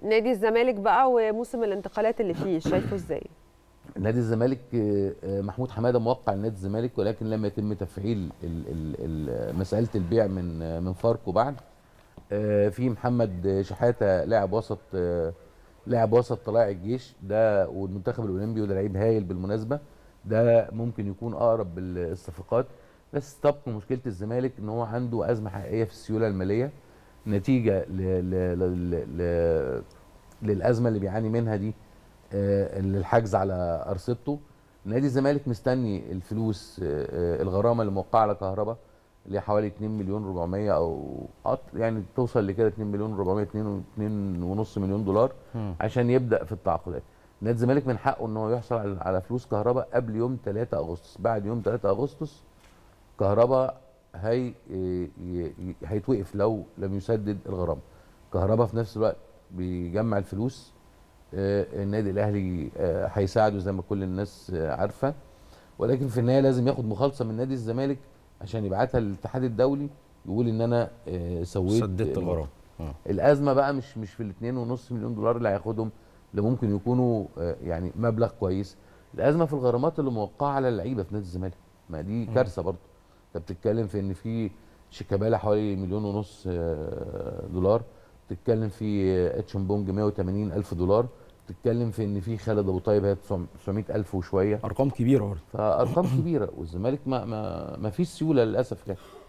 نادي الزمالك بقى وموسم الانتقالات اللي فيه شايفه ازاي نادي الزمالك آه، آه، محمود حماده موقع نادي الزمالك ولكن لم يتم تفعيل ال- ال- ال- مساله البيع من آه، من فاركو بعد آه، في محمد شحاته لاعب وسط آه، لاعب وسط طلائع الجيش ده والمنتخب الاولمبي وده لعيب هايل بالمناسبه ده ممكن يكون اقرب بال- الصفقات بس تبقى مشكله الزمالك ان هو عنده ازمه حقيقيه في السيوله الماليه نتيجه ل ل ل ل للازمه اللي بيعاني منها دي آه، الحجز على ارصدته نادي الزمالك مستني الفلوس آه، آه، الغرامه اللي موقعه على كهرباء اللي هي حوالي 2 مليون 400 او أط- يعني توصل لكده 2 مليون 400 2 ونص مليون دولار مم. عشان يبدا في التعاقدات نادي الزمالك من حقه ان هو يحصل على- على فلوس كهرباء قبل يوم 3 اغسطس بعد يوم 3 اغسطس كهرباء هي ي- ي- هيتوقف لو لم يسدد الغرامه كهرباء في نفس الوقت بيجمع الفلوس آه، النادي الاهلي آه، هيساعده زي ما كل الناس آه، عارفه ولكن في النهايه لازم ياخد مخالصه من نادي الزمالك عشان يبعتها للاتحاد الدولي يقول ان انا آه، سويت سددت الغرام آه. الازمه بقى مش مش في الاثنين ونص مليون دولار اللي هياخدهم اللي ممكن يكونوا آه، يعني مبلغ كويس الازمه في الغرامات اللي موقعه على اللعيبه في نادي الزمالك ما دي كارثه برضه انت بتتكلم في ان في شيكابالا حوالي مليون ونص آه، دولار بتتكلم في آه، اتشمبونج 180 الف دولار بتتكلم في ان في خالد ابو طيب هي 900 الف وشويه ارقام كبيره برضه فارقام كبيره والزمالك ما ما ما فيش سيوله للاسف يعني